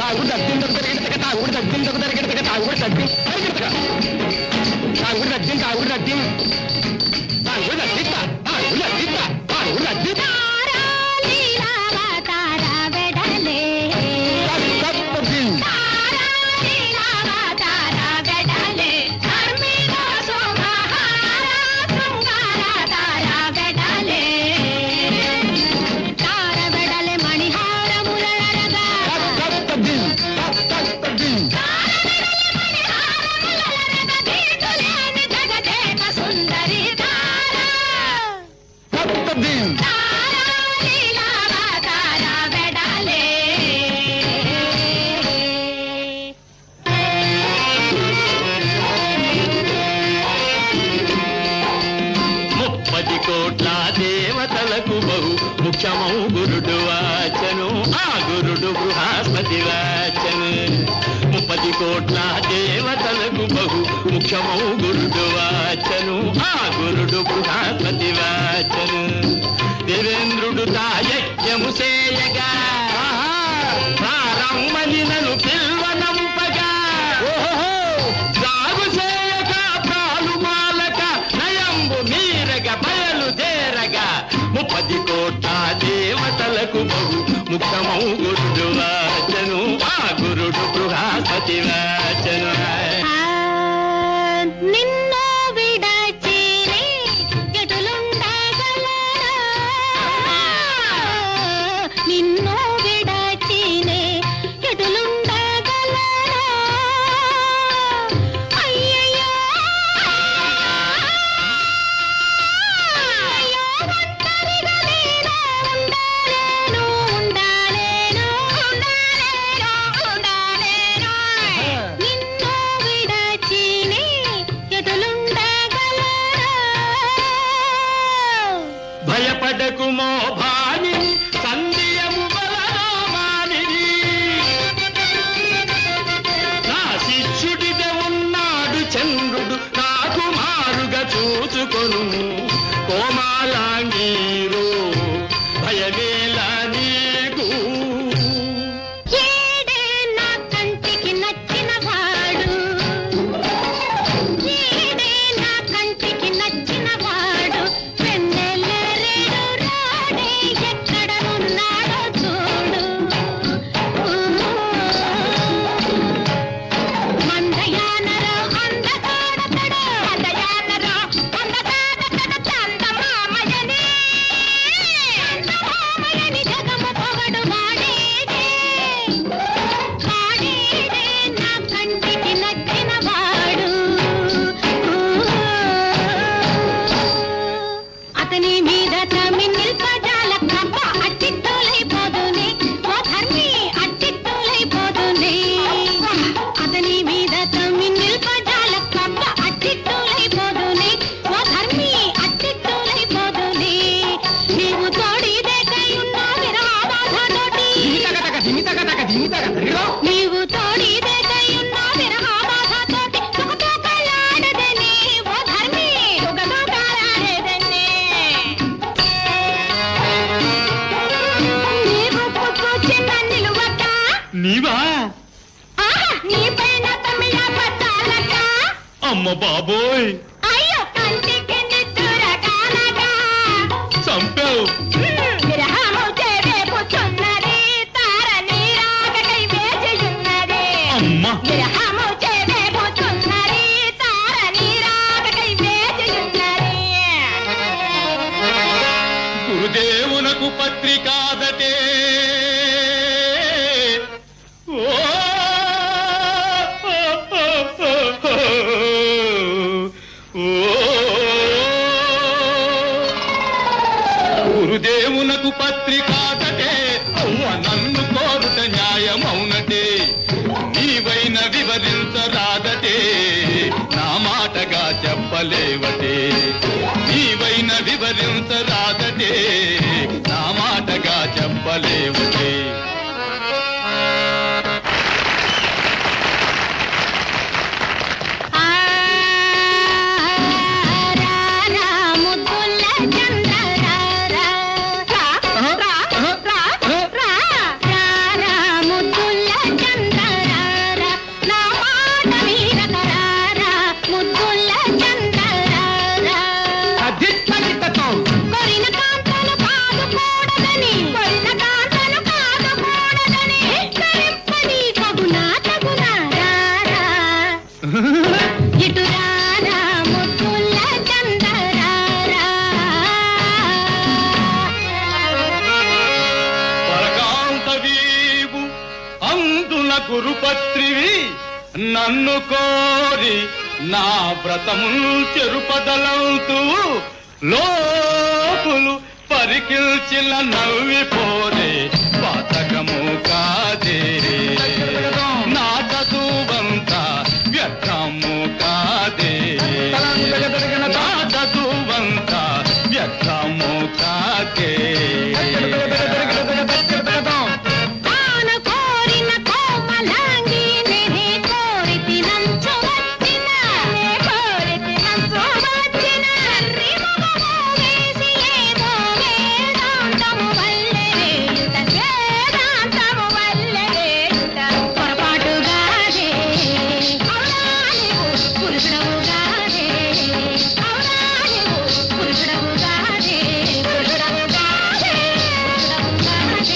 తాగుడు దద్దిందకు తరిగిడతక తాగుడు దద్దిందకు తరిగిడతక తాగుడు దద్ది తరిగిడతక తాగుడు దద్దిం తాగుడు దద్దిం తాగుడు దద్దిత్త తాగుడు దద్దిత్త తాగుడు దద్దిత్త తప్పది తప్పది తప్పది సుందరి తారా తప్పది ముప్పది కోట్ల దేవతలకు బహు ముఖ్యమౌ గురుడు వాచను ఆ గురుడు బృహస్పతి వాచను ముప్పది కోట్ల దేవతలకు బహు ముఖ్యమౌ గురుడు వాచను ఆ గురుడు బృహస్పతి వాచను దేవేంద్రుడు తాయజ్ఞము సేయగా ప్రారంభని నన్ను పిల్వనంపగా సాగు చేయక ప్రాలు మాలక నయంబు మీరగ బయలుదేరగా ముప్పది కోట్ల దేవతలకు బహు ముఖ్యమౌ గురుడు వాచను ఆ గురుడు బృహస్పతి వాచను నిన్ను విడచిని ఎటులుండగలరా నిన్ను విడచిని ఎటులుండగలరా అయ్యయ్యో అయ్యో ఒంటరిగా నేను ఉండలేను ఉండలేను ఉండలేను ఉండలేను నిన్ను విడచిని ఎటులుండగలరా భయపడకు మోభాని సంధ్యము బలరామానిది నా శిష్యుడిదే ఉన్నాడు చంద్రుడు నాకు మారుగా చూచుకొను కోమాలాంగీరు భయమేలా నీకు ఏడే నా కంటికి నచ్చిన వాడు ఏడే నా కంటికి నచ్చిన వాడు వెన్నెలరేడు రాడే ఎక్కడ ఉన్నాడో చూడు మందయానరో అందగాడతడు అందయానరో అందగాడతడు చందమామయని చందమామయని జగము పొగడు వాడేడే వాడేడే నా కంటికి నచ్చిన వాడు అతని మీద తమిళ్ పదాల కప్ప అట్టిట్టోలైపోదునే ఓ ధర్మి అట్టిట్టోలైపోదునే అతని మీద తమిళ్ పదాల కప్ప అట్టిట్టోలైపోదునే ఓ ధర్మి అట్టిట్టోలైపోదునే నీవు తోడిదే కై ఉన్నా విరహాబాధతోటి దిమితగతగ దిమితగతగ దిమితగ దిగిరో. నీవు తోడిదే కై ఉన్నా విరహాబాధతోటి సుఖతోకలాడదనే ఓ ధర్మి సుఖతోకలాడదనే నీవు పుట్టుకొచ్చి కన్నులువక నీవా ఆహా నీ పైన తమిళ పట్టాలక అమ్మ బాబోయ్ అయ్యో కంటికి నిద్దుర కానగా చంపావు విరహము చేవేపుచున్నది తార నీరాగకై వేచియున్నది అమ్మ విరహము చేవేపుచున్నది తార నీరాగకై వేచియున్నది గురుదేవునకు పత్రికాదటే ఓ గురుదేవునకు పత్రికాదటే అవ్వ నన్ను కోరుట న్యాయమౌనటే నీవైన వివరించరాదటే నా మాటగా చెప్పలేవటే నీవైన వివరించరాదటే నా మాటగా చెప్పలేవటే ఆ రా రా ముద్దుల చంద్ర రా రా రా రా రా రా రా రా ముద్దుల చంద్ర పదవీవు అందున గురుపత్రివి నన్ను కోరి నా వ్రతముల్ చెరుపదలంతూ లోకులు పరికిల్చిన నవ్విపోరే పాతకము కాదే నా చదువంతా వ్యర్థము కాదే నా చదువంతా వ్యర్థము కాదే ఆన కోరిన కోమలాంగి నేనే కోరితి నంచు వచ్చిన నే కోరితి నంచు వచ్చిన రిమగము వేసి ఏదో వేదాంతము వల్లెరేయుట వేదాంతము వల్లెరేయుట పొరపాటుగానే అవునా నీవు పురుషుడవుగానే అవునా నీవు పురుషుడవుగానే పురుషుడవుగానే పురుషుడవుగానే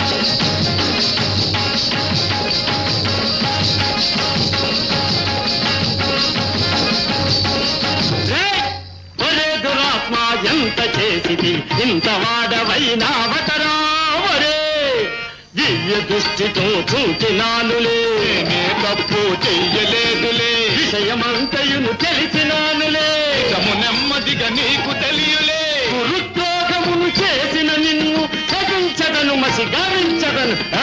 ఒరే దురాత్మ ఎంత చేసిది ఇంత వాడవైనావతరా ఒరే దివ్య దృష్టితో చూచినానులే నేనే తప్పు చెయ్యలేదులే విషయమంతయును తెలిసినానులే నిజము నెమ్మదిగా నీకు తెలియలే గురుద్రోహమును చేసిన నిన్ను చదించదను మసి గావించదను ఆ